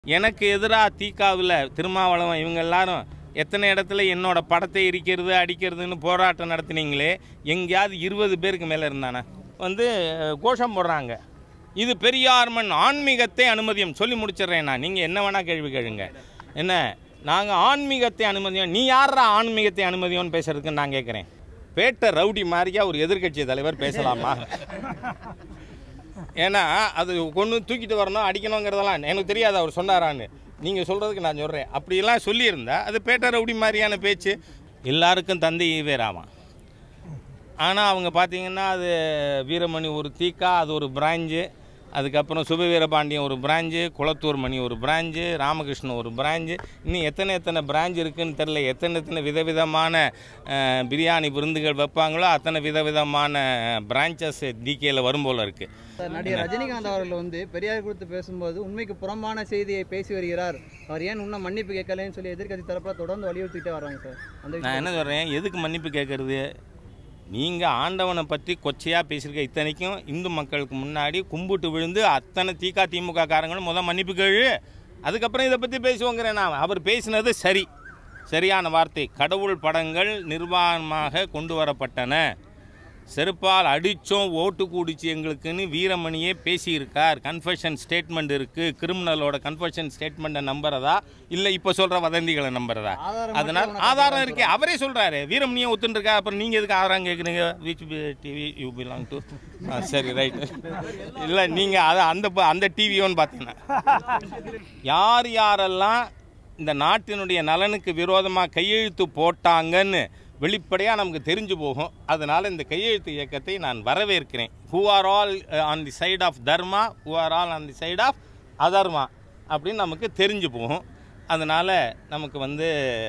எனக்கு எதிராக தீக்காவில் திருமாவளவன் இவங்க எல்லாரும் எத்தனை இடத்துல என்னோட படத்தை எரிக்கிறது அடிக்கிறதுன்னு போராட்டம் நடத்துனீங்களே எங்கேயாவது இருபது பேருக்கு மேலே இருந்தானே வந்து அஹ், கோஷம் போடுறாங்க இது பெரியார்மன் ஆன்மீகத்தை அனுமதியும் சொல்லி முடிச்சிடுறேன் நான் நீங்கள் என்ன வேணால் கேள்வி கேளுங்க என்ன நாங்கள் ஆன்மீகத்தை அனுமதியும் நீ யாரா ஆன்மீகத்தை அனுமதியோன்னு பேசுறதுக்கு நான் கேட்குறேன் பேட்ட ரவுடி மாதிரியா ஒரு எதிர்க்கட்சி தலைவர் பேசலாமா ஏன்னா அது கொண்டு தூக்கிட்டு வரணும் அடிக்கணுங்கிறதெல்லாம் எனக்கு தெரியாது அவர் சொன்னாரான்னு நீங்கள் சொல்கிறதுக்கு நான் சொல்கிறேன் அப்படியெல்லாம் சொல்லியிருந்தா அது பேட்ட ரவுடி மாதிரியான பேச்சு எல்லாருக்கும் தந்தை ஈவேராமா ஆனால் அவங்க பார்த்தீங்கன்னா அது வீரமணி ஒரு தீக்கா அது ஒரு பிராஞ்சு அதுக்கப்புறம் சுபவீரபாண்டியன் ஒரு பிராஞ்சு குளத்தூர் மணி ஒரு பிராஞ்சு ராமகிருஷ்ணன் ஒரு பிராஞ்சு இன்னும் எத்தனை எத்தனை பிராஞ்ச் இருக்குன்னு தெரில எத்தனை எத்தனை விதவிதமான அஹ், பிரியாணி விருந்துகள் வைப்பாங்களோ அத்தனை விதவிதமான பிரான்ச்சஸ் டிகேல வரும் போல இருக்குது சார், நடிகர் ரஜினிகாந்த் அவர்கள் வந்து பெரியார் குறித்து பேசும்போது உண்மைக்கு புறம்பான செய்தியை பேசி வருகிறார் அவர் ஏன் இன்னும் மன்னிப்பு கேட்கலன்னு சொல்லி எதிர்க்கட்சி தரப்புல தொடர்ந்து வலியுறுத்திட்டே வராங்க சார் அந்த நான் விஷயம் என்ன சொல்கிறேன் எதுக்கு மன்னிப்பு கேட்குறது நீங்கள் ஆண்டவனை பற்றி கொச்சையாக பேசியிருக்க இத்தனைக்கும் இந்து மக்களுக்கு முன்னாடி கும்பிட்டு விழுந்து அத்தனை திக திமுக காரங்களும் முதல் மன்னிப்பு கேளு அதுக்கப்புறம் இதை பற்றி பேசுவோங்கிறேன் நான் அவர் பேசினது சரி சரியான வார்த்தை கடவுள் படங்கள் நிர்வாணமாக கொண்டு வரப்பட்டன செருப்பால் அடித்தோம் ஓட்டு கூடிச்சு எங்களுக்குன்னு வீரமணியே பேசியிருக்கார் கன்ஃபெஷன் ஸ்டேட்மெண்ட் இருக்குது கிரிமினலோட கன்ஃபெஷன் ஸ்டேட்மெண்ட்டை நம்புறதா இல்லை இப்போ சொல்கிற வதந்திகளை நம்புறதா ஆதாரம் அதனால் மட்டும் ஆதாரம் இருக்கே அவரே சொல்கிறாரு வீரமணியை ஒத்துருக்கா அப்புறம் நீங்கள் எதுக்கு ஆதாரம் கேட்குறீங்க which TV you belong to சரி ரைட் இல்லை நீங்கள் அதை அந்த ப- அந்த டிவியோன்னு பார்த்தீங்கன்னா யார் யாரெல்லாம் இந்த நாட்டினுடைய நலனுக்கு விரோதமாக கையெழுத்து போட்டாங்கன்னு வெளிப்படையாக நமக்கு தெரிஞ்சு போகும் அதனால் இந்த கையெழுத்து இயக்கத்தை நான் வரவேற்கிறேன் who are all on the side of dharma who are all on the side of adharma அப்படின்னு நமக்கு தெரிஞ்சு போகும் அதனால் நமக்கு வந்து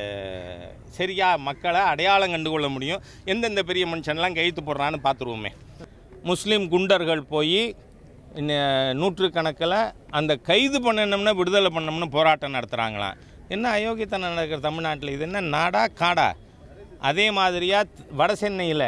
சரியாக மக்களை அடையாளம் கண்டுகொள்ள முடியும் எந்தெந்த பெரிய மனுஷன்லாம் கையெழுத்து போடுறான்னு பார்த்துருவோமே முஸ்லீம் குண்டர்கள் போய் நூற்றுக்கணக்கில் அந்த கைது பண்ணணும்னா விடுதலை பண்ணணும்னு போராட்டம் நடத்துகிறாங்களாம் என்ன அயோக்கியத்தனம் நடக்கிற தமிழ்நாட்டில் இது என்ன நாடா காடா அதே மாதிரியாக வட சென்னையில்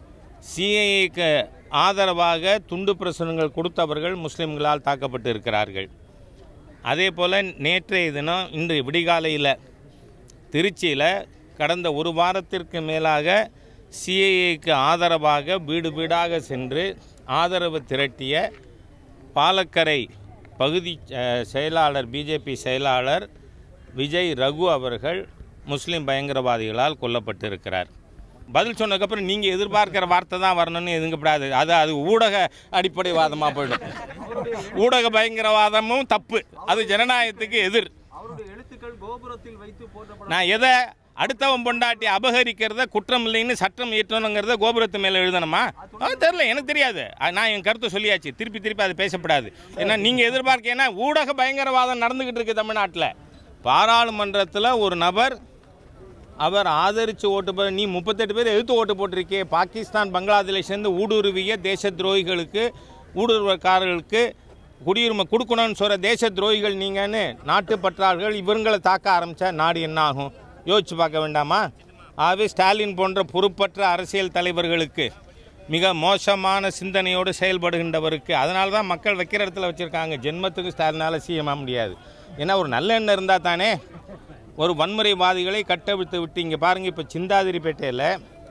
சிஏஏக்கு ஆதரவாக துண்டு பிரசுரங்கள் கொடுத்தவர்கள் முஸ்லீம்களால் தாக்கப்பட்டு இருக்கிறார்கள் அதே போல் நேற்றைய தினம் இன்று விடிகாலையில் திருச்சியில் கடந்த ஒரு வாரத்திற்கு மேலாக சிஏஏக்கு ஆதரவாக வீடு வீடாக சென்று ஆதரவு திரட்டிய பாலக்கரை பகுதி அஹ், செயலாளர் பிஜேபி செயலாளர் விஜய் ரகு அவர்கள் முஸ்லீம் பயங்கரவாதிகளால் கொல்லப்பட்டிருக்கிறார் பதில் சொன்னதுக்கப்புறம் நீங்கள் எதிர்பார்க்கிற வார்த்தை தான் வரணும்னு எதுங்கப்படாது அது அது ஊடக அடிப்படைவாதமாக போயிடும் ஊடக பயங்கரவாதமும் தப்பு அது ஜனநாயகத்துக்கு எதிர் அவருடைய எழுத்துக்கள் கோபுரத்தில் வைத்து போற்றப்பட நான் எதை அடுத்தவன் பொண்டாட்டி அபகரிக்கிறத குற்றம் இல்லைன்னு சட்டம் இயற்றணுங்கிறத கோபுரத்து மேலே எழுதணுமா ஆ தெரில எனக்கு தெரியாது அ, நான் என் கருத்தை சொல்லியாச்சு திருப்பி திருப்பி அது பேசப்படாது ஏன்னா நீங்கள் எதிர்பார்க்க ஏன்னா ஊடக பயங்கரவாதம் நடந்துக்கிட்டு இருக்கு தமிழ்நாட்டில் பாராளுமன்றத்தில் ஒரு நபர் அவர் ஆதரித்து ஓட்டு போட நீ முப்பத்தெட்டு பேர் எதிர்த்து ஓட்டு போட்டிருக்கே பாகிஸ்தான் பங்களாதேஷ்லேருந்து ஊடுருவிய தேச துரோகிகளுக்கு ஊடுருவக்காரர்களுக்கு குடியுரிமை கொடுக்கணும்னு சொல்கிற தேச துரோகிகள் நீங்கன்னு நாட்டு பற்றார்கள் இவங்களை தாக்க ஆரம்பித்தா நாடு என்ன ஆகும் யோசிச்சு பார்க்க வேண்டாமா ஆகவே ஸ்டாலின் போன்ற பொறுப்பற்ற அரசியல் தலைவர்களுக்கு மிக மோசமான சிந்தனையோடு செயல்படுகின்றவருக்கு அதனால தான் மக்கள் வைக்கிற இடத்துல வச்சுருக்காங்க ஜென்மத்துக்கு ஸ்டாலினால் செய்ய முடியாது ஏன்னா ஒரு நல்ல எண்ணம் இருந்தால் தானே ஒரு வன்முறைவாதிகளை கட்டவிழ்த்து விட்டு இங்கே பாருங்கள் இப்போ சிந்தாதிரிப்பேட்டையில்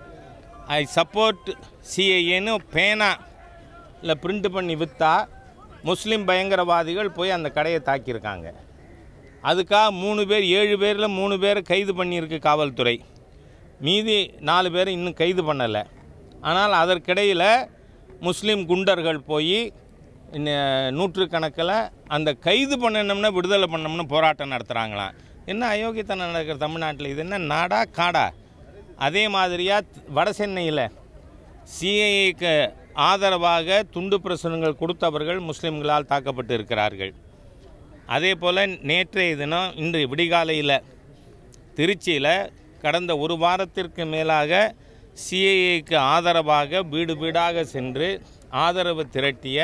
ஐ சப்போர்ட் சிஏஏன்னு பேனா இல்லை பிரிண்ட் பண்ணி விற்றா முஸ்லீம் பயங்கரவாதிகள் போய் அந்த கடையை தாக்கியிருக்காங்க அதுக்காக மூணு பேர் ஏழு பேரில் மூணு பேரை கைது பண்ணியிருக்கு காவல்துறை மீதி நாலு பேரை இன்னும் கைது பண்ணலை ஆனால் அதற்கிடையில் முஸ்லீம் குண்டர்கள் போய் நூற்றுக்கணக்கில் அந்த கைது பண்ணணும்னா விடுதலை பண்ணணும்னு போராட்டம் நடத்துகிறாங்களாம் என்ன அயோக்கியத்தனம் நடக்கிற தமிழ்நாட்டில் இது என்ன நாடா காடா அதே மாதிரியாக வட சென்னையில் சிஏஏக்கு ஆதரவாக துண்டு பிரசுரங்கள் கொடுத்தவர்கள் முஸ்லீம்களால் தாக்கப்பட்டு இருக்கிறார்கள் அதே போல் நேற்றைய தினம் இன்று விடிகாலையில் திருச்சியில் கடந்த ஒரு வாரத்திற்கு மேலாக சிஏஏக்கு ஆதரவாக வீடு வீடாக சென்று ஆதரவு திரட்டிய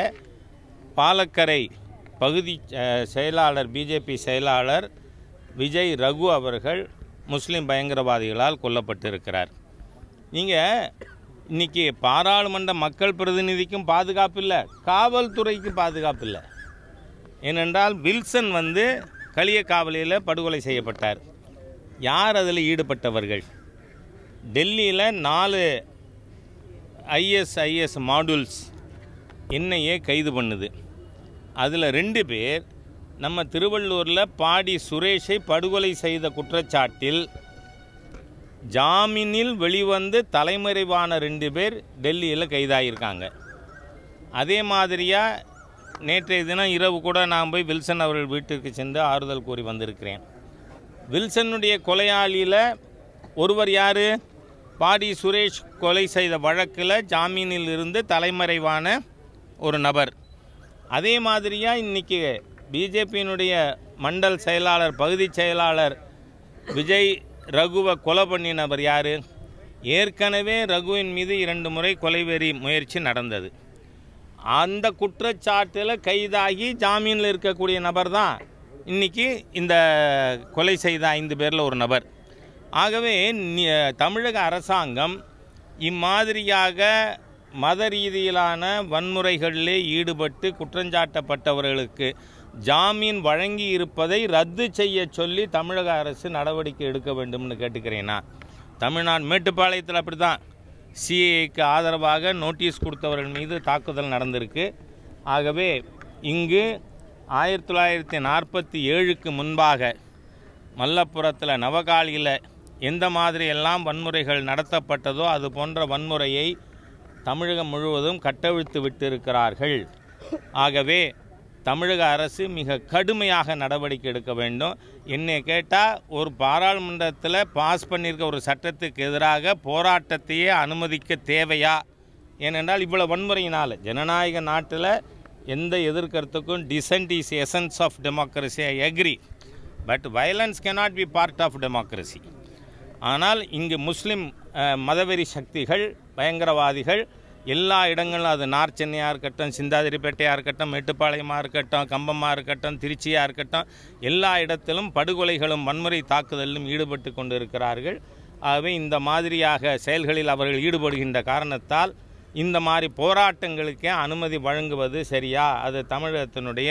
பாலக்கரை பகுதி அஹ், செயலாளர் பிஜேபி செயலாளர் விஜய் ரகு அவர்கள் முஸ்லீம் பயங்கரவாதிகளால் கொல்லப்பட்டிருக்கிறார் நீங்கள் இன்னைக்கு பாராளுமன்ற மக்கள் பிரதிநிதிக்கும் பாதுகாப்பு இல்லை காவல்துறைக்கும் பாதுகாப்பு இல்லை ஏனென்றால் வில்சன் வந்து களியக்காவலியில் படுகொலை செய்யப்பட்டார் யார் அதில் ஈடுபட்டவர்கள் டெல்லியில் நாலு ஐஎஸ்ஐஎஸ் மாடுல்ஸ் என்னையே கைது பண்ணுது அதில் ரெண்டு பேர் நம்ம திருவள்ளூரில் பாடி சுரேஷை படுகொலை செய்த குற்றச்சாட்டில் ஜாமீனில் வெளிவந்து தலைமறைவான ரெண்டு பேர் டெல்லியில் கைதாகியிருக்காங்க அதே மாதிரியாக நேற்றைய தினம் இரவு கூட நான் போய் வில்சன் அவர்கள் வீட்டிற்கு சென்று ஆறுதல் கூறி வந்திருக்கிறேன் வில்சனுடைய கொலையாளியில் ஒருவர் யார் பாடி சுரேஷ் கொலை செய்த வழக்கில் ஜாமீனில் இருந்து தலைமறைவான ஒரு நபர் அதே மாதிரியாக இன்றைக்கி பிஜேபியினுடைய மண்டல் செயலாளர் பகுதி செயலாளர் விஜய் ரகுவை கொலை பண்ணினவர் யார் ஏற்கனவே ரகுவின் மீது இரண்டு முறை கொலைவெறி முயற்சி நடந்தது அந்த குற்றச்சாட்டில் கைதாகி ஜாமீனில் இருக்கக்கூடிய நபர் தான் இன்னைக்கு இந்த கொலை செய்த ஐந்து பேரில் ஒரு நபர் ஆகவே நி- தமிழக அரசாங்கம் இம்மாதிரியாக மத ரீதியிலான வன்முறைகளிலே ஈடுபட்டு குற்றஞ்சாட்டப்பட்டவர்களுக்கு ஜாமீன் வழங்கி இருப்பதை ரத்து செய்ய சொல்லி தமிழக அரசு நடவடிக்கை எடுக்க வேண்டும்னு கேட்டுக்கிறேன் நான் தமிழ்நாடு மேட்டுப்பாளையத்தில் அப்படி தான் சிஏக்கு ஆதரவாக நோட்டீஸ் கொடுத்தவர்கள் மீது தாக்குதல் நடந்திருக்கு ஆகவே இங்கு ஆயிரத்தி தொள்ளாயிரத்தி நாற்பத்தி ஏழுக்கு முன்பாக மல்லப்புரத்தில் நவகாலியில் எந்த மாதிரி எல்லாம் வன்முறைகள் நடத்தப்பட்டதோ அது போன்ற வன்முறையை தமிழகம் முழுவதும் கட்டவிழ்த்து விட்டிருக்கிறார்கள் ஆகவே தமிழக அரசு மிக கடுமையாக நடவடிக்கை எடுக்க வேண்டும் என்னை கேட்டால் ஒரு பாராளுமன்றத்தில் பாஸ் பண்ணியிருக்க ஒரு சட்டத்துக்கு எதிராக போராட்டத்தையே அனுமதிக்க தேவையா ஏனென்றால் இவ்வளோ வன்முறையினால் ஜனநாயக நாட்டில் எந்த எதிர்க்கருத்துக்கும் dissent is essence of democracy I agree but violence cannot be part of democracy ஆனால் இங்கு முஸ்லிம் அஹ், மதவெறி சக்திகள் பயங்கரவாதிகள் எல்லா இடங்களும் அது நார்த் சென்னையாக இருக்கட்டும் சிந்தாதிரிப்பேட்டையாக இருக்கட்டும் மேட்டுப்பாளையமாக இருக்கட்டும் கம்பமாக இருக்கட்டும் திருச்சியாக இருக்கட்டும் எல்லா இடத்திலும் படுகொலைகளும் வன்முறை தாக்குதலிலும் ஈடுபட்டு கொண்டு இருக்கிறார்கள் ஆகவே இந்த மாதிரியாக செயல்களில் அவர்கள் ஈடுபடுகின்ற காரணத்தால் இந்த மாதிரி போராட்டங்களுக்கே அனுமதி வழங்குவது சரியா அது தமிழகத்தினுடைய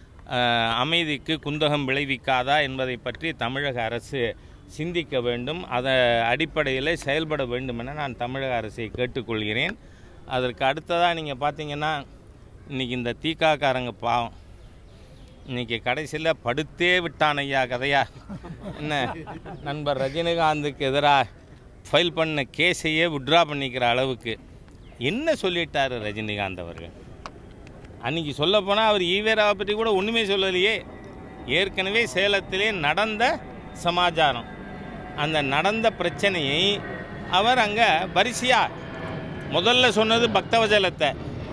அஹ், அமைதிக்கு குந்தகம் விளைவிக்காதா என்பதை பற்றி தமிழக அரசு சிந்திக்க வேண்டும் அதை அடிப்படையில் செயல்பட வேண்டும் என நான் தமிழக அரசை கேட்டுக்கொள்கிறேன் அதற்கு அடுத்ததாக நீங்கள் பார்த்தீங்கன்னா இன்றைக்கி இந்த தீக்காக்காரங்க பாவம் இன்னைக்கு கடைசியில் படுத்தே விட்டான் ஐயா கதையா என்ன நண்பர் ரஜினிகாந்துக்கு எதிராக ஃபைல் பண்ண கேஸையே விட்ரா பண்ணிக்கிற அளவுக்கு என்ன சொல்லிட்டாரு ரஜினிகாந்த் அவர்கள் அன்னைக்கு சொல்லப்போனால் அவர் ஈவேராவை பற்றி கூட ஒன்றுமே சொல்லலையே ஏற்கனவே சேலத்திலே நடந்த சமாச்சாரம் அந்த நடந்த பிரச்சனையை அவர் அங்கே வரிசையாக முதல்ல சொன்னது பக்தவஜலத்தை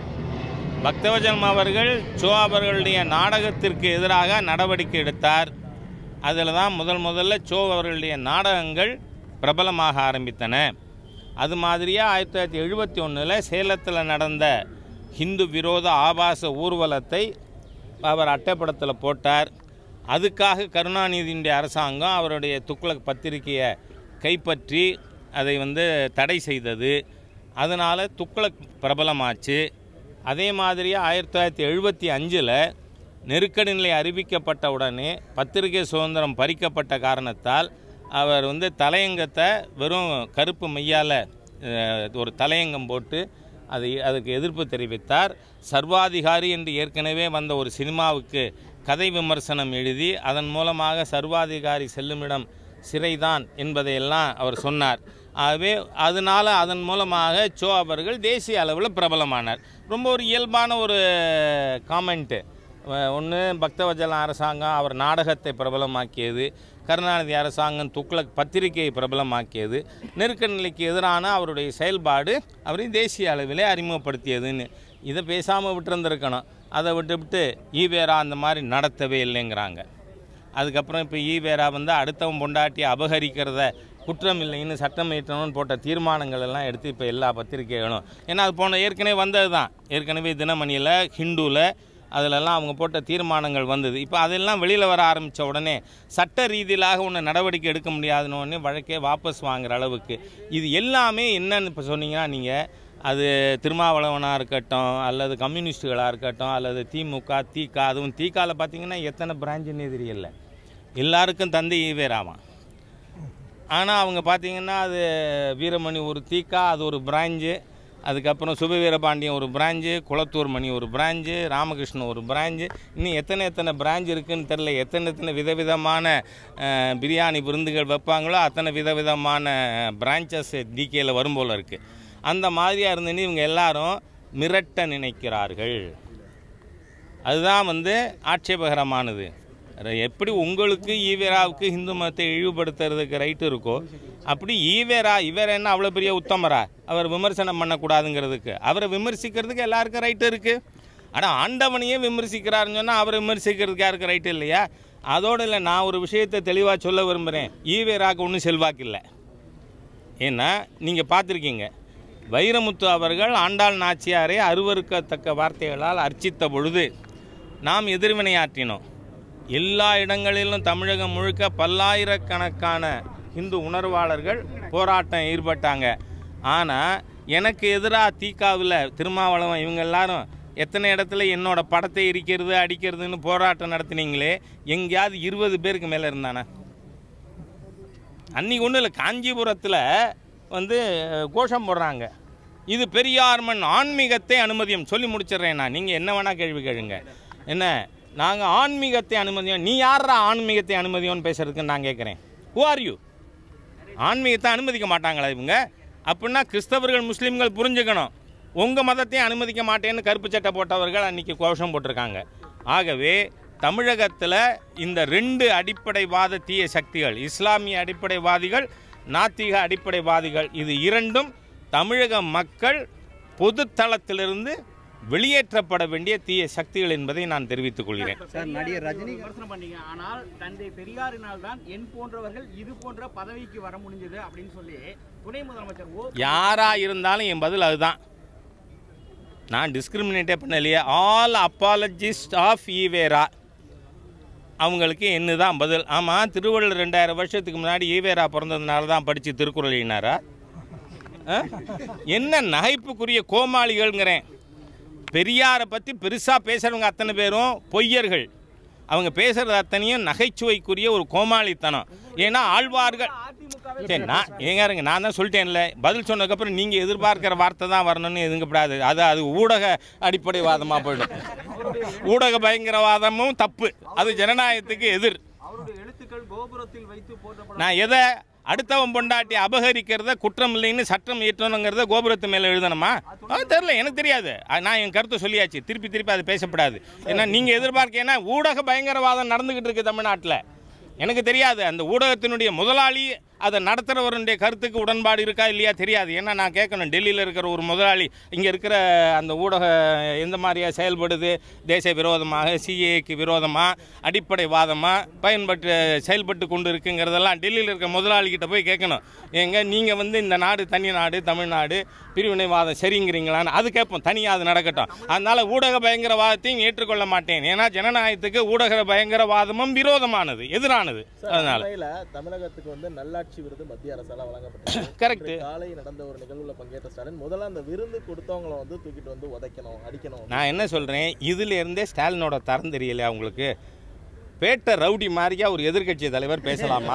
பக்தவஜலம் அவர்கள் சோ அவர்களுடைய நாடகத்திற்கு எதிராக நடவடிக்கை எடுத்தார் அதில் தான் முதல் முதல்ல சோ அவர்களுடைய நாடகங்கள் பிரபலமாக ஆரம்பித்தன அது மாதிரியாக ஆயிரத்தி தொள்ளாயிரத்தி எழுபத்தி ஒன்றில் சேலத்தில் நடந்த ஹிந்து விரோத ஆபாச ஊர்வலத்தை அவர் அட்டைப்படத்தில் போட்டார் அதுக்காக கருணாநிதியினுடைய அரசாங்கம் அவருடைய துக்ளக் பத்திரிகையை கைப்பற்றி அதை வந்து தடை செய்தது அதனால் துக்ளக் பிரபலமாச்சு அதே மாதிரியே ஆயிரத்தி தொள்ளாயிரத்தி எழுபத்தி அஞ்சில் நெருக்கடி நிலை அறிவிக்கப்பட்ட உடனே பத்திரிகை சுதந்திரம் பறிக்கப்பட்ட காரணத்தால் அவர் வந்து தலையங்கத்தை வெறும் கருப்பு மையால் ஒரு தலையங்கம் போட்டு அதை அதுக்கு எதிர்ப்பு தெரிவித்தார் சர்வாதிகாரி என்று ஏற்கனவே வந்த ஒரு சினிமாவுக்கு கதை விமர்சனம் எழுதி அதன் மூலமாக சர்வாதிகாரி செல்லுமிடம் சிறைதான் என்பதையெல்லாம் அவர் சொன்னார் ஆகவே அதனால் அதன் மூலமாக சோ அவர்கள் தேசிய அளவில் பிரபலமானார் ரொம்ப ஒரு இயல்பான ஒரு காமெண்ட்டு ஒன்று பக்தவஜல அரசாங்கம் அவர் நாடகத்தை பிரபலமாக்கியது கருணாநிதி அரசாங்கம் துக்ளக் பத்திரிகையை பிரபலமாக்கியது நெருக்கடி நிலைக்கு எதிரான அவருடைய செயல்பாடு அவரை தேசிய அளவிலே அறிமுகப்படுத்தியதுன்னு இதை பேசாமல் விட்டுருந்துருக்கணும் அதை விட்டுவிட்டு ஈவேரா அந்த மாதிரி நடத்தவே இல்லைங்கிறாங்க அதுக்கப்புறம் இப்போ ஈவேரா வந்து அடுத்தவன் பொண்டாட்டி அபகரிக்கிறத குற்றம் இல்லைன்னு சட்டம் இயற்றணும்னு போட்ட தீர்மானங்கள் எல்லாம் எடுத்து இப்போ எல்லா பத்திரிகைகளும் ஏன்னா அது போன ஏற்கனவே வந்தது தான் ஏற்கனவே தினமணியில் ஹிந்துவில் அதிலெல்லாம் அவங்க போட்ட தீர்மானங்கள் வந்தது இப்போ அதெல்லாம் வெளியில் வர ஆரம்பித்த உடனே சட்ட ரீதியிலாக ஒன்று நடவடிக்கை எடுக்க முடியாதுன்னு உடனே வழக்கே வாபஸ் வாங்குற அளவுக்கு இது எல்லாமே என்னன்னு இப்போ சொன்னீங்கன்னா நீங்கள் அது திருமாவளவனாக இருக்கட்டும் அல்லது கம்யூனிஸ்ட்டுகளாக இருக்கட்டும் அல்லது திமுக தீகா அதுவும் தீகாவில் பார்த்தீங்கன்னா எத்தனை பிரான்ச்சுன்னே தெரியல எல்லாருக்கும் தந்தை ஈவேராவான் ஆனால் அவங்க பார்த்தீங்கன்னா அது வீரமணி ஒரு தீக்கா அது ஒரு பிராஞ்சு அதுக்கப்புறம் சுபவீரபாண்டியன் ஒரு பிராஞ்சு குளத்தூர் மணி ஒரு பிராஞ்சு ராமகிருஷ்ணன் ஒரு பிராஞ்சு இன்னும் எத்தனை எத்தனை பிராஞ்ச் இருக்குன்னு தெரில எத்தனை எத்தனை விதவிதமான அஹ், பிரியாணி விருந்துகள் வைப்பாங்களோ அத்தனை விதவிதமான பிரான்ச்சஸ் டிகேயில் வரும் போல் இருக்குது அந்த மாதிரியாக இருந்துன்னு இவங்க எல்லாரும் மிரட்ட நினைக்கிறார்கள் அதுதான் வந்து ஆட்சேபகரமானது அது எப்படி உங்களுக்கு ஈவேராவுக்கு இந்து மதத்தை இழிவுபடுத்துறதுக்கு ரைட்டு இருக்கோ அப்படி ஈவேரா இவர் என்ன அவ்வளோ பெரிய உத்தமரா அவர் விமர்சனம் பண்ணக்கூடாதுங்கிறதுக்கு அவரை விமர்சிக்கிறதுக்கு எல்லாருக்கும் ரைட்டு இருக்குது ஆனால் ஆண்டவனையே விமர்சிக்கிறாருன்னு சொன்னால் அவரை விமர்சிக்கிறதுக்கு யாருக்கு ரைட்டு இல்லையா அதோடு இல்லை நான் ஒரு விஷயத்தை தெளிவாக சொல்ல விரும்புகிறேன் ஈவேராவுக்கு ஒன்றும் செல்வாக்கு இல்லை ஏன்னா நீங்கள் பார்த்துருக்கீங்க வைரமுத்து அவர்கள் ஆண்டாள் நாச்சியாரை அருவருக்கத்தக்க வார்த்தைகளால் அர்ச்சித்த பொழுது நாம் எதிர்வினையாற்றினோம் எல்லா இடங்களிலும் தமிழகம் முழுக்க பல்லாயிரக்கணக்கான இந்து உணர்வாளர்கள் போராட்டம் ஈடுபட்டாங்க ஆனால் எனக்கு எதிராக தீக்காவில் திருமாவளவன் இவங்க எல்லாரும் எத்தனை இடத்துல என்னோட படத்தை எரிக்கிறது அடிக்கிறதுன்னு போராட்டம் நடத்துனீங்களே எங்கேயாவது இருபது பேருக்கு மேலே இருந்தானே அன்றைக்கி ஒன்றும் இல்லை காஞ்சிபுரத்தில் வந்து கோஷம் போடுறாங்க இது பெரியார் மண் ஆன்மீகத்தை அனுமதியும் சொல்லி முடிச்சிடுறேன் நான் நீங்கள் என்ன வேணால் கேள்வி கேளுங்க என்ன நாங்கள் ஆன்மீகத்தை அனுமதியும் நீ யாரா ஆன்மீகத்தை அனுமதியோன்னு பேசுறதுக்கு நான் கேட்குறேன் ஹூ ஆர் யூ ஆன்மீகத்தை அனுமதிக்க மாட்டாங்களா இவங்க அப்படின்னா கிறிஸ்தவர்கள் முஸ்லீம்கள் புரிஞ்சுக்கணும் உங்கள் மதத்தையும் அனுமதிக்க மாட்டேன்னு கருப்பு சட்டை போட்டவர்கள் அன்றைக்கி கோஷம் போட்டிருக்காங்க ஆகவே தமிழகத்தில் இந்த ரெண்டு அடிப்படைவாத தீய சக்திகள் இஸ்லாமிய அடிப்படைவாதிகள் நாத்திக அடிப்படைவாதிகள் இது இரண்டும் தமிழக மக்கள் பொதுத்தளத்திலிருந்து வெளியேற்றப்பட வேண்டிய தீய சக்திகள் என்பதை நான் தெரிவித்துக் கொள்கிறேன் சார் நடிகர் ரஜினி விமர்சனம் பண்ணீங்க ஆனால் தந்தை பெரியாரினால் தான் என் போன்றவர்கள் இது போன்ற பதவிக்கு வர முடிஞ்சது அப்படின்னு சொல்லி துணை முதலமைச்சர் ஓ யாரா இருந்தாலும் என் பதில் அதுதான் நான் டிஸ்கிரிமினேட்டே பண்ணலையே ஆல் அப்பாலஜிஸ்ட் ஆஃப் ஈவேரா அவங்களுக்கு என்ன தான் பதில் ஆமாம் திருவள்ளுவர் ரெண்டாயிரம் வருஷத்துக்கு முன்னாடி ஈவேரா பிறந்ததுனால தான் படித்து திருக்குறள் எழுதினாரா ஆ? என்ன நகைப்புக்குரிய கோமாளிகள்ங்கிறேன் பெரியாரை பற்றி பெருசாக பேசுகிறவங்க அத்தனை பேரும் பொய்யர்கள் அவங்க பேசுகிறது அத்தனையும் நகைச்சுவைக்குரிய ஒரு கோமாளித்தனம் ஏன்னா ஆழ்வார்கள் அதிமுகவை சரி நான் ஏங்க இருங்க நான் தான் சொல்லிட்டேன்ல பதில் சொன்னதுக்கப்புறம் நீங்கள் எதிர்பார்க்கிற வார்த்தை தான் வரணும்னு எதுங்கப்படாது அது அது ஊடக அடிப்படைவாதமாக போயிடும் ஊடக பயங்கரவாதமும் தப்பு அது ஜனநாயகத்துக்கு எதிர் அவருடைய எழுத்துக்கள் கோபுரத்தில் வைத்து போற்றப்பட நான் எதை அடுத்தவன் பொண்டாட்டி அபகரிக்கிறத குற்றம் இல்லைன்னு சட்டம் இயற்றணுங்கிறத கோபுரத்து மேலே எழுதணுமா அது தெரில எனக்கு தெரியாது அது நான் என் கருத்தை சொல்லியாச்சு திருப்பி திருப்பி அது பேசப்படாது ஏன்னா நீங்கள் எதிர்பார்க்க ஏன்னா ஊடக பயங்கரவாதம் நடந்துக்கிட்டு இருக்கு தமிழ்நாட்டில் எனக்கு தெரியாது அந்த ஊடகத்தினுடைய முதலாளி அதை நடத்துகிறவருடைய கருத்துக்கு உடன்பாடு இருக்கா இல்லையா தெரியாது ஏன்னா நான் கேட்கணும் டெல்லியில் இருக்கிற ஒரு முதலாளி இங்கே இருக்கிற அந்த ஊடக எந்த மாதிரியா செயல்படுது தேச விரோதமாக சிஏக்கு விரோதமாக அடிப்படைவாதமாக பயன்பட்டு செயல்பட்டு கொண்டு இருக்குங்கிறதெல்லாம் டெல்லியில் இருக்கிற முதலாளிகிட்ட போய் கேட்கணும் ஏங்க நீங்கள் வந்து இந்த நாடு தனி நாடு தமிழ்நாடு பிரிவினைவாதம் சரிங்கிறீங்களான்னு அது கேட்போம் தனியாக அது நடக்கட்டும் அதனால் ஊடக பயங்கரவாதத்தையும் ஏற்றுக்கொள்ள மாட்டேன் ஏன்னா ஜனநாயகத்துக்கு ஊடக பயங்கரவாதமும் விரோதமானது எதிரானது அதனால் உண்மையில தமிழகத்துக்கு வந்து நல்லாட்சி விருது மத்திய அரசால வழங்கப்பட்டது Correct. இன்று காலை நடந்த ஒரு நிகழ்வுல பங்கேற்ற ஸ்டாலின் முதல்ல அந்த விருது கொடுத்தவங்கள வந்து தூக்கிட்டு வந்து உதைக்கணும் அடிக்கணும் நான் என்ன சொல்கிறேன் இருந்தே ஸ்டாலினோட தரம் தெரியலையா உங்களுக்கு பேட்ட ரவுடி மாதிரியா ஒரு எதிர்க்கட்சி தலைவர் பேசலாமா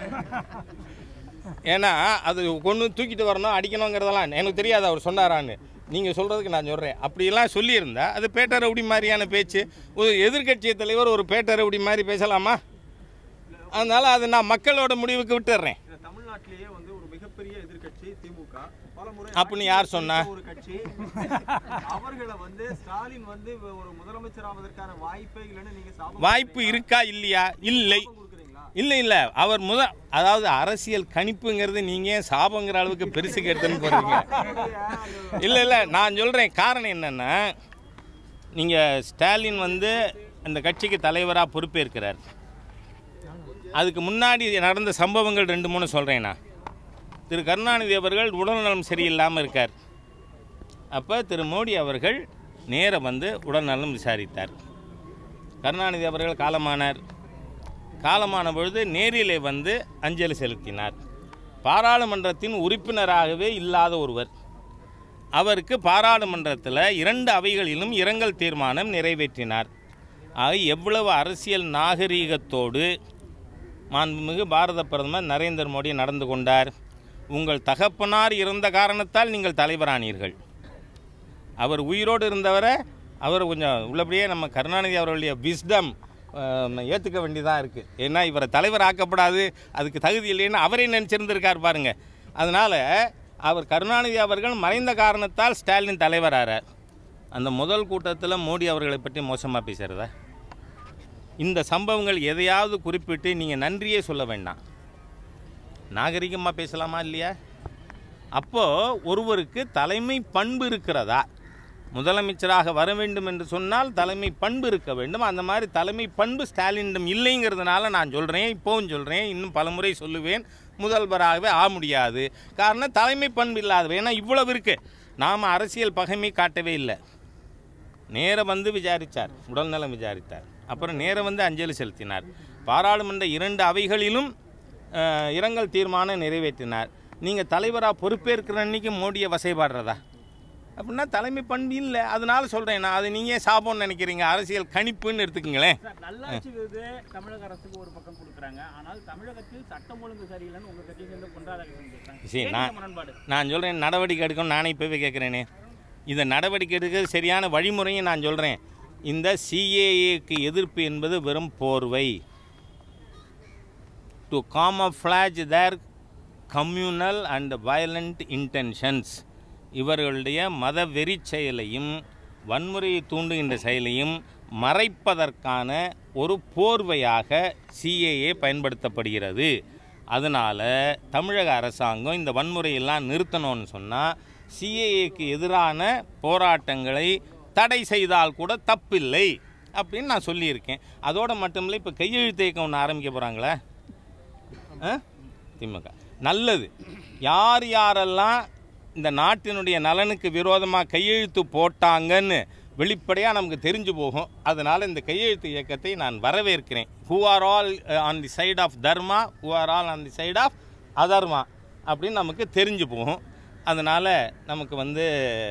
ஏன்னா அது கொண்டு தூக்கிட்டு வரணும் அடிக்கணுங்கிறதெல்லாம் எனக்கு தெரியாது அவர் சொன்னாரான்னு நீங்கள் சொல்கிறதுக்கு நான் சொல்கிறேன் அப்படியெல்லாம் சொல்லியிருந்தா அது பேட்ட ரவுடி மாதிரியான பேச்சு ஒரு எதிர்க்கட்சி தலைவர் ஒரு பேட்ட ரவுடி மாதிரி பேசலாமா அதனால் அது நான் மக்களோட முடிவுக்கு விட்டுடுறேன் இல்ல, தமிழ்நாட்டிலேயே வந்து ஒரு மிகப்பெரிய எதிர்க்கட்சி திமுக பல முறை அப்படின்னு யார் சொன்னா? ஒரு கட்சி அவர்களை வந்து ஸ்டாலின் வந்து ஒரு முதலமைச்சர் ஆவதற்கான வாய்ப்பே இல்லைன்னு நீங்க சாபம் வாய்ப்பு இருக்கா இல்லையா இல்லை கொடுக்குறீங்களா இல்லை இல்லை அவர் முத அதாவது அரசியல் கணிப்புங்கிறது நீங்கள் சாபங்கிற அளவுக்கு பெருசு கேட்டுன்னு போகிறீங்க இல்லை இல்லை நான் சொல்கிறேன் காரணம் என்னென்னா நீங்கள் ஸ்டாலின் வந்து அந்த கட்சிக்கு தலைவராக பொறுப்பேற்கிறார் அதுக்கு முன்னாடி நடந்த சம்பவங்கள் ரெண்டு மூணு சொல்கிறேன் நான் திரு கருணாநிதி அவர்கள் உடல்நலம் சரியில்லாமல் இருக்கார் அப்போ திரு மோடி அவர்கள் நேர வந்து உடல்நலம் விசாரித்தார் கருணாநிதி அவர்கள் காலமானார் காலமான பொழுது நேரிலே வந்து அஞ்சலி செலுத்தினார் பாராளுமன்றத்தின் உறுப்பினராகவே இல்லாத ஒருவர் அவருக்கு பாராளுமன்றத்தில் இரண்டு அவைகளிலும் இரங்கல் தீர்மானம் நிறைவேற்றினார் ஆக எவ்வளவு அரசியல் நாகரீகத்தோடு மாண்புமிகு பாரத பிரதமர் நரேந்திர மோடி நடந்து கொண்டார் உங்கள் தகப்பனார் இருந்த காரணத்தால் நீங்கள் தலைவரானீர்கள் அவர் உயிரோடு இருந்தவரை அவர் கொஞ்சம் உள்ளபடியே நம்ம கருணாநிதி அவர்களுடைய விஸ்டம் ஏற்றுக்க வேண்டியதாக இருக்குது ஏன்னா இவரை தலைவர் ஆக்கப்படாது அதுக்கு தகுதி இல்லைன்னு அவரே நினச்சிருந்திருக்கார் பாருங்க அதனால் அவர் கருணாநிதி அவர்கள் மறைந்த காரணத்தால் ஸ்டாலின் தலைவராகிறார் அந்த முதல் கூட்டத்தில் மோடி அவர்களை பற்றி மோசமாக பேசுகிறதா இந்த சம்பவங்கள் எதையாவது குறிப்பிட்டு நீங்கள் நன்றியே சொல்ல வேண்டாம் நாகரிகமாக பேசலாமா இல்லையா அப்போது ஒருவருக்கு தலைமை பண்பு இருக்கிறதா முதலமைச்சராக வர வேண்டும் என்று சொன்னால் தலைமை பண்பு இருக்க வேண்டும் அந்த மாதிரி தலைமை பண்பு ஸ்டாலினிடம் இல்லைங்கிறதுனால நான் சொல்கிறேன் இப்போவும் சொல்கிறேன் இன்னும் பலமுறை சொல்லுவேன் முதல்வராகவே ஆக முடியாது காரணம் தலைமை பண்பு இல்லாதவை ஏன்னா இவ்வளவு இருக்குது நாம் அரசியல் பகைமை காட்டவே இல்லை நேர வந்து விசாரித்தார் உடல்நலம் விசாரித்தார் அப்புறம் நேர வந்து அஞ்சலி செலுத்தினார் பாராளுமன்ற இரண்டு அவைகளிலும் அஹ், இரங்கல் தீர்மானம் நிறைவேற்றினார் நீங்கள் தலைவராக பொறுப்பேற்கிற அன்னைக்கு மோடியை வசைபாடுறதா அப்படின்னா தலைமை பண்பு இல்லை அதனால சொல்கிறேன் நான் அது நீங்கள் சாபம்னு நினைக்கிறீங்க அரசியல் கணிப்புன்னு எடுத்துக்கங்களேன் சார் நல்லாட்சி விருது தமிழக அரசுக்கு ஒரு பக்கம் கொடுக்குறாங்க ஆனால் தமிழகத்தில் சட்டம் ஒழுங்கு சரியில்லைன்னு உங்க கட்சியை சேர்ந்த பொன்ராதாகிருஷ்ணன் பேசுறாங்க சரி, ஏன் நான்- இந்த முரண்பாடு நான் சொல்கிறேன் நடவடிக்கை எடுக்கணும் நானே இப்போவே கேட்குறேனே இந்த நடவடிக்கை எடுக்க சரியான வழிமுறையும் நான் சொல்கிறேன் இந்த சிஏஏக்கு எதிர்ப்பு என்பது வெறும் போர்வை to camouflage their communal and violent intentions இவர்களுடைய மத வெறி செயலையும் வன்முறையை தூண்டுகின்ற செயலையும் மறைப்பதற்கான ஒரு போர்வையாக சிஏஏ பயன்படுத்தப்படுகிறது அதனால் தமிழக அரசாங்கம் இந்த வன்முறையெல்லாம் நிறுத்தணும்னு சொன்னால் சிஏஏக்கு எதிரான போராட்டங்களை தடை செய்தால் கூட தப்பில்லை அப்படின்னு நான் சொல்லியிருக்கேன் அதோடு மட்டுமில்லை இப்போ கையெழுத்து இயக்கம் ஒன்று ஆரம்பிக்க போகிறாங்களே ஆ? திமுக நல்லது யார் யாரெல்லாம் இந்த நாட்டினுடைய நலனுக்கு விரோதமாக கையெழுத்து போட்டாங்கன்னு வெளிப்படையாக நமக்கு தெரிஞ்சு போகும் அதனால் இந்த கையெழுத்து இயக்கத்தை நான் வரவேற்கிறேன் who are all on the side of dharma who are all on the side of adharma அப்படின்னு நமக்கு தெரிஞ்சு போகும் அதனால் நமக்கு வந்து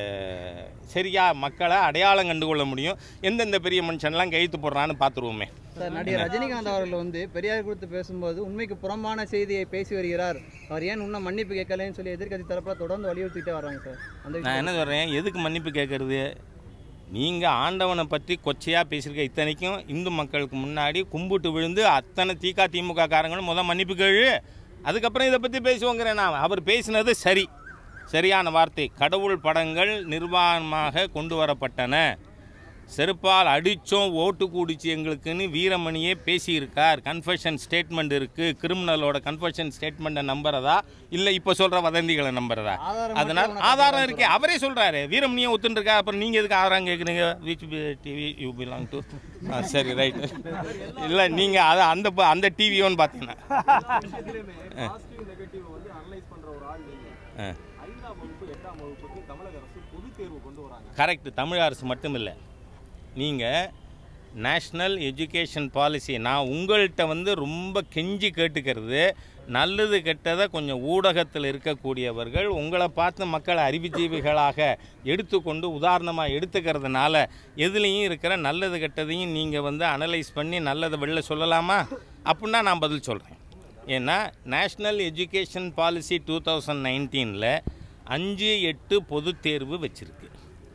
சரியாக மக்களை அடையாளம் கண்டுகொள்ள முடியும் எந்தெந்த பெரிய மனுஷன்லாம் கையெழுத்து போடுறான்னு பார்த்துருவோமே சார் நடிகர் ரஜினிகாந்த் அவர்கள் வந்து பெரியார் குறித்து பேசும்போது உண்மைக்கு புறம்பான செய்தியை பேசி வருகிறார் அவர் ஏன் இன்னும் மன்னிப்பு கேட்கலன்னு சொல்லி எதிர்க்கட்சி தரப்புல தொடர்ந்து வலியுறுத்திட்டே வராங்க சார் அந்த நான் விஷயம் என்ன சொல்கிறேன் எதுக்கு மன்னிப்பு கேட்குறது நீங்கள் ஆண்டவனை பற்றி கொச்சையாக பேசியிருக்க இத்தனைக்கும் இந்து மக்களுக்கு முன்னாடி கும்பிட்டு விழுந்து அத்தனை திக திமுக காரங்களும் முதல் மன்னிப்பு கேளு அதுக்கப்புறம் இதை பற்றி பேசுவோங்கிறேன் நான் அவர் பேசினது சரி சரியான வார்த்தை கடவுள் படங்கள் நிர்வாணமாக கொண்டு வரப்பட்டன செருப்பால் அடித்தோம் ஓட்டு கூடிச்சு எங்களுக்குன்னு வீரமணியே பேசியிருக்கார் கன்ஃபெஷன் ஸ்டேட்மெண்ட் இருக்குது கிரிமினலோட கன்ஃபெஷன் ஸ்டேட்மெண்ட்டை நம்புறதா இல்லை இப்போ சொல்கிற வதந்திகளை நம்புறதா ஆதாரம் அதனால் மட்டும் உனக்கு ஆதாரம் இருக்கே அவரே சொல்கிறாரு வீரமணியை ஒத்துருக்கா அப்புறம் நீங்கள் எதுக்கு ஆதாரம் கேட்குறீங்க which TV you belong to சரி ரைட் இல்லை நீங்கள் அதை அந்த ப- அந்த டிவியோன்னு பார்த்தீங்கன்னா விஷயத்திலுமே பாசிட்டிவ் நெகட்டிவ் வந்து அனலைஸ் பண்ற ஒரு ஆள் நீங்க ஆ. ஐந்தாம் வகுப்பு எட்டாம் வகுப்புக்கு தமிழக அரசு பொது தேர்வு கொண்டு வராங்க கரெக்ட் தமிழ் அரசு மட்டும் இல்லை நீங்கள் நேஷ்னல் எஜுகேஷன் பாலிசி நான் உங்கள்கிட்ட வந்து ரொம்ப கெஞ்சி கேட்டுக்கிறது நல்லது கெட்டதை கொஞ்சம் ஊடகத்தில் இருக்கக்கூடியவர்கள் உங்களை பார்த்து மக்களை அறிவுஜீவிகளாக எடுத்துக்கொண்டு உதாரணமாக எடுத்துக்கிறதுனால எதுலேயும் இருக்கிற நல்லது கெட்டதையும் நீங்கள் வந்து அனலைஸ் பண்ணி நல்லதை வெளில சொல்லலாமா அப்படின்னா நான் பதில் சொல்கிறேன் ஏன்னா national education policy two thousand நைன்டீனில் அஞ்சு எட்டு பொதுத் தேர்வு வச்சுருக்கு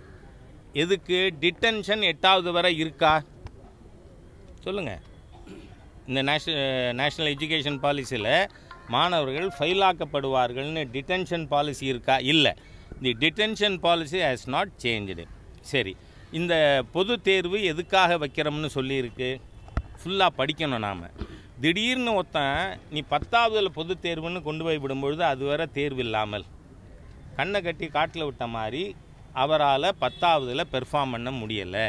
எதுக்கு டிட்டென்ஷன் எட்டாவது வரை இருக்கா சொல்லுங்கள் இந்த நேஷனல் நேஷ்னல் எஜுகேஷன் பாலிசியில் மாணவர்கள் ஃபெயில் ஆக்கப்படுவார்கள்னு டிட்டென்ஷன் பாலிசி இருக்கா இல்லை the detention policy has not changed சரி இந்த பொது தேர்வு எதுக்காக வைக்கிறோம்னு சொல்லியிருக்கு ஃபுல்லாக படிக்கணும் நாம் திடீர்னு ஒருத்தன் நீ பத்தாவதுல பொது தேர்வுன்னு கொண்டு போய் விடும்பொழுது அது வரை தேர்வு இல்லாமல் கண்ணை கட்டி காட்டில் விட்ட மாதிரி அவரால் பத்தாவதில் பெர்ஃபார்ம் பண்ண முடியலை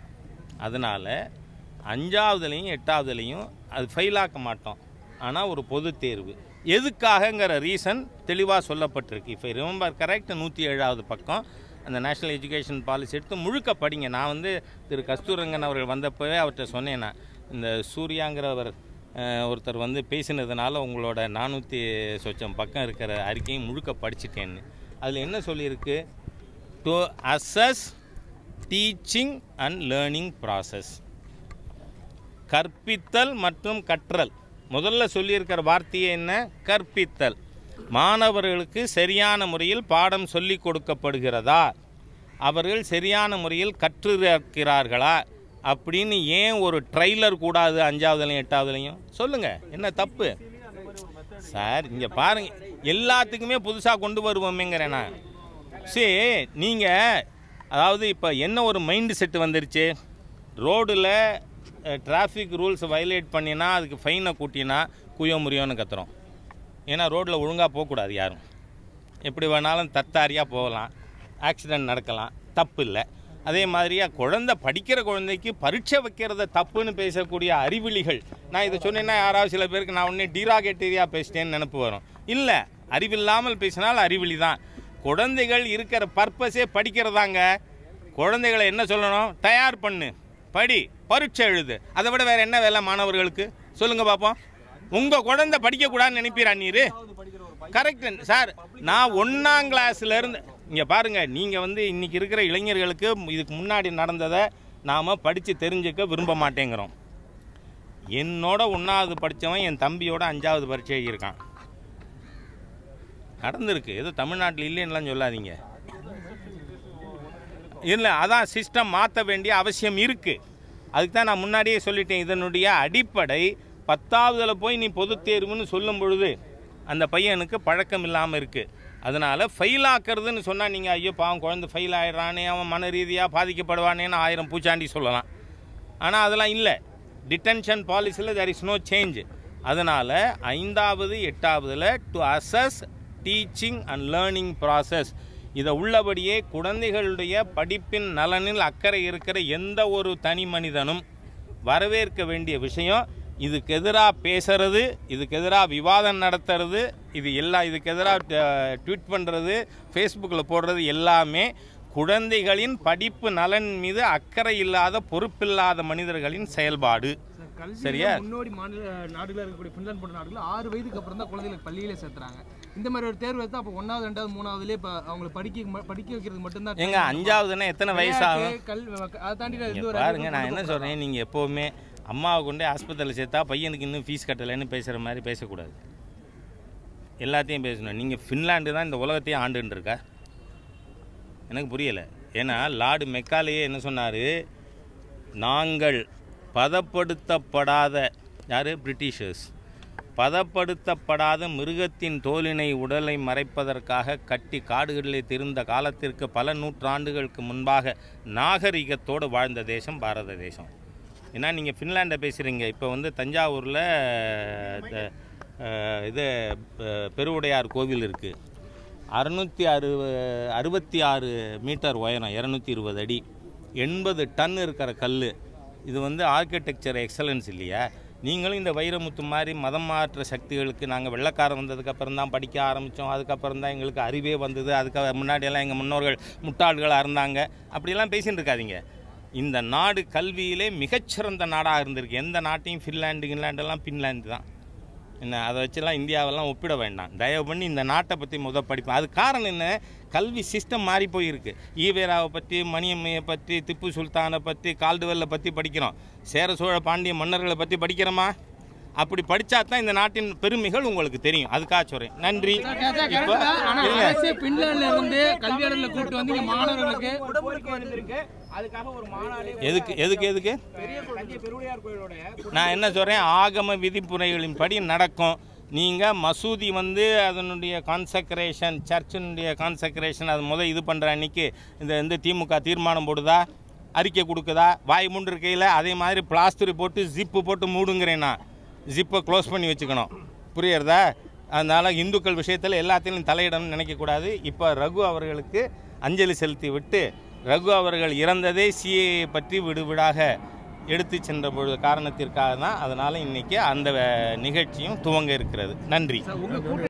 அதனால் அஞ்சாவதுலேயும் எட்டாவதுலேயும் அது ஃபெயில் ஆக்க மாட்டோம் ஆனால் ஒரு பொது தேர்வு எதுக்காகங்கிற ரீசன் தெளிவாக சொல்லப்பட்டிருக்கு இப்போ ரிமெம்பர் கரெக்ட் நூற்றி ஏழாவது பக்கம் அந்த நேஷ்னல் எஜுகேஷன் பாலிசி எடுத்து முழுக்க படிங்க நான் வந்து திரு கஸ்தூரங்கன் அவர்கள் வந்தப்போவே அவர்கிட்ட சொன்னேன் நான் இந்த சூர்யாங்கிறவர் அஹ், ஒருத்தர் வந்து பேசினதுனால உங்களோட நானூற்றி சொச்சம் பக்கம் இருக்கிற அறிக்கையும் முழுக்க படிச்சிட்டேன்னு அதில் என்ன சொல்லியிருக்கு to assess teaching and learning process கற்பித்தல் மற்றும் கற்றல் முதல்ல சொல்லியிருக்கிற வார்த்தையே என்ன கற்பித்தல் மாணவர்களுக்கு சரியான முறையில் பாடம் சொல்லி கொடுக்கப்படுகிறதா அவர்கள் சரியான முறையில் கற்றிருக்கிறார்களா அப்படின்னு ஏன் ஒரு ட்ரைலர் கூடாது அஞ்சாவதுலையும் எட்டாவதுலையும் சொல்லுங்கள் என்ன தப்பு சார் இங்கே பாருங்க எல்லாத்துக்குமே புதுசாக கொண்டு வருவோமேங்கிறேன் நான் சரி நீங்கள் அதாவது இப்போ என்ன ஒரு மைண்டு செட்டு வந்துருச்சு ரோடில் டிராஃபிக் ரூல்ஸை வயலேட் பண்ணினா அதுக்கு ஃபைனை கூட்டினா குயோ முறியோன்னு கத்துறோம் ஏன்னா ரோட்டில் ஒழுங்காக போகக்கூடாது யாரும் எப்படி வேணாலும் தத்தாரியாக போகலாம் ஆக்சிடெண்ட் நடக்கலாம் தப்பு இல்லை அதே மாதிரியா குழந்தை படிக்கிற குழந்தைக்கு பரீட்சை வைக்கிறத தப்புன்னு பேசக்கூடிய அறிவிலிகள் நான் இதை சொன்னேன்னா யாராவது சில பேருக்கு நான் உடனே டீராகேட்டரியா பேசிட்டேன்னு நினப்பு வரும் இல்லை அறிவில்லாமல் பேசினால் அறிவிலி தான் குழந்தைகள் இருக்கிற பர்பஸே படிக்கிறதாங்க குழந்தைகளை என்ன சொல்லணும் தயார் பண்ணு படி பரீட்சை எழுது அதை விட வேற என்ன வேலை மாணவர்களுக்கு சொல்லுங்க பார்ப்போம் உங்க குழந்தை படிக்கக்கூடாதுன்னு நினைப்பீரா நீரு கரெக்ட் சார் நான் ஒன்றாம் கிளாஸ்ல இருந்து இங்கே பாருங்க நீங்கள் வந்து இன்னைக்கு இருக்கிற இளைஞர்களுக்கு இதுக்கு முன்னாடி நடந்ததை நாம் படித்து தெரிஞ்சுக்க விரும்ப மாட்டேங்கிறோம் என்னோட ஒன்றாவது படித்தவன் என் தம்பியோட அஞ்சாவது பரீட்சை எழுதியிருக்கான் நடந்திருக்கு ஏதோ தமிழ்நாட்டில் இல்லைன்னுலாம் சொல்லாதீங்க இல்லை அதான் சிஸ்டம் மாற்ற வேண்டிய அவசியம் இருக்குது அதுக்கு தான் நான் முன்னாடியே சொல்லிட்டேன் இதனுடைய அடிப்படை பத்தாவதில் போய் நீ பொதுத் தேர்வுன்னு சொல்லும் பொழுது அந்த பையனுக்கு பழக்கம் இல்லாமல் இருக்குது அதனால் ஃபெயில் ஆக்கிறதுன்னு சொன்னால் நீங்கள் ஐயோ பாவம் குழந்தை ஃபெயில் ஆயிடுறானே அவன் மன ரீதியாக பாதிக்கப்படுவானேன்னு ஆயிரம் பூச்சாண்டி சொல்லலாம் ஆனால் அதெல்லாம் இல்லை டிடென்ஷன் பாலிசியில் there இஸ் நோ சேஞ்ச் அதனால் ஐந்தாவது எட்டாவதுல to assess teaching and learning process இதை உள்ளபடியே குழந்தைகளுடைய படிப்பின் நலனில் அக்கறை இருக்கிற எந்த ஒரு தனி மனிதனும் வரவேற்க வேண்டிய விஷயம் இதுக்கு எதிராக பேசுறது இதுக்கு எதிராக விவாதம் நடத்துறது இது எல்லாம் இதுக்கு எதிராக ட்வீட் பண்ணுறது ஃபேஸ்புக்கில் போடுறது எல்லாமே குழந்தைகளின் படிப்பு நலன் மீது அக்கறை இல்லாத பொறுப்பில்லாத மனிதர்களின் செயல்பாடு சரியா? சரியா முன்னோடி மாநில நாடுகளில் இருக்கக்கூடிய பின்லாந்து போன்ற நாடுகள் ஆறு வயதுக்கு அப்புறம் தான் குழந்தைகளுக்கு பள்ளியிலே சேர்த்துறாங்க இந்த மாதிரி ஒரு தேர்வு எடுத்தா அப்போ ஒன்றாவது ரெண்டாவது மூணாவதுலேயே இப்போ அவங்களை படிக்க ம- படிக்க வைக்கிறது மட்டும்தான் எங்க அஞ்சாவதுன்னா எத்தனை வயசாகும் விளையாட்டு, கல்வி அதை தாண்டி நான் எந்த இங்க ஒரு பாருங்க நான் அறிவும் என்ன சொல்கிறேன் நீங்கள் எப்போவுமே அம்மாவை கொண்டு ஆஸ்பத்திரியில் சேர்த்தா பையனுக்கு இன்னும் ஃபீஸ் கட்டலைன்னு பேசுகிற மாதிரி பேசக்கூடாது எல்லாத்தையும் பேசணும் நீங்கள் ஃபின்லாண்டு தான் இந்த உலகத்தையும் ஆண்டுன்னு இருக்கா எனக்கு புரியலை ஏன்னா லார்டு மெக்காலேயே என்ன சொன்னார் நாங்கள் பதப்படுத்தப்படாத யார் பிரிட்டிஷர்ஸ் பதப்படுத்தப்படாத மிருகத்தின் தோலினை உடலை மறைப்பதற்காக கட்டி காடுகளில் திரிந்த காலத்திற்கு பல நூற்றாண்டுகளுக்கு முன்பாக நாகரிகத்தோடு வாழ்ந்த தேசம் பாரத தேசம் ஏன்னா நீங்கள் ஃபின்லாண்டை பேசுகிறீங்க இப்போ வந்து தஞ்சாவூரில் த- அஹ், இது அஹ், பெருவுடையார் கோவில் இருக்குது அறுநூற்றி அறு அறுபத்தி ஆறு மீட்டர் உயரம் இரநூத்தி இருபது அடி எண்பது டன் இருக்கிற கல் இது வந்து ஆர்கிடெக்சர் எக்ஸலன்ஸ் இல்லையா நீங்களும் இந்த வைரமுத்து மாதிரி மதம் மாற்ற சக்திகளுக்கு நாங்கள் வெள்ளக்காரன் வந்ததுக்கப்புறம் தான் படிக்க ஆரம்பித்தோம் அதுக்கப்புறம் தான் எங்களுக்கு அறிவே வந்தது அதுக்கு முன்னாடியெல்லாம் எங்கள் முன்னோர்கள் முட்டாள்களாக இருந்தாங்க அப்படிலாம் பேசின்னு இருக்காதீங்க இந்த நாடு கல்வியிலே மிகச்சிறந்த நாடாக இருந்திருக்கு எந்த நாட்டையும் ஃபின்லாண்டு கின்லாண்டெல்லாம் பின்லாந்து தான் என்ன அதை வச்செல்லாம் இந்தியாவெல்லாம் ஒப்பிட வேண்டாம் தயவு பண்ணி இந்த நாட்டை பற்றி முத படிப்பேன் அது காரணம் என்ன கல்வி சிஸ்டம் மாறி போயிருக்கு ஈவேராவை பற்றி மணியம்மையை பற்றி திப்பு சுல்தானை பற்றி கால்டுவெல்லை பற்றி படிக்கிறோம் சேர சோழ பாண்டிய மன்னர்களை பற்றி படிக்கிறோமா அப்படி படித்தா தான் இந்த நாட்டின் பெருமைகள் உங்களுக்கு தெரியும் அதுக்காக சொல்கிறேன் நன்றி இப்போ ஆனா இல்ல. அரசே பின்லாந்துல இருந்து கல்வியாளர்களை கூப்பிட்டு வந்து இங்க மாணவர்களுக்கு கோரிக்கை வந்திருக்கு அதுக்காக ஒரு மாநாடு எதுக்கு எதுக்கு எதுக்கு பெரிய தஞ்சை பெருவுடையார் கோயிலோட நான் என்ன சொல்கிறேன் ஆகம விதிமுறைகளின் படி நடக்கும் நீங்கள் மசூதி வந்து அதனுடைய கான்சக்ரேஷன் சர்ச்சினுடைய கான்சக்ரேஷன் அது முத இது பண்ணுற அன்னைக்கு இந்த இந்த திமுக தீர்மானம் போடுதா அறிக்கை கொடுக்குதா வாய் மூன்று இருக்கையில் அதே மாதிரி பிளாஸ்டர் போட்டு ஜிப்பு போட்டு மூடுங்கிறேன் நான் ஜிப்பை க்ளோஸ் பண்ணி வச்சுக்கணும் புரியுறதா அதனால் இந்துக்கள் விஷயத்தில் எல்லாத்திலும் தலையிடணும்னு நினைக்கக்கூடாது இப்போ ரகு அவர்களுக்கு அஞ்சலி செலுத்தி விட்டு ரகு அவர்கள் இறந்ததே சிஏ பற்றி விடுவிடாக எடுத்து சென்ற பொழுது காரணத்திற்காக தான் அதனால் இன்றைக்கி அந்த அஹ், நிகழ்ச்சியும் துவங்க இருக்கிறது நன்றி உங்க கூட்ட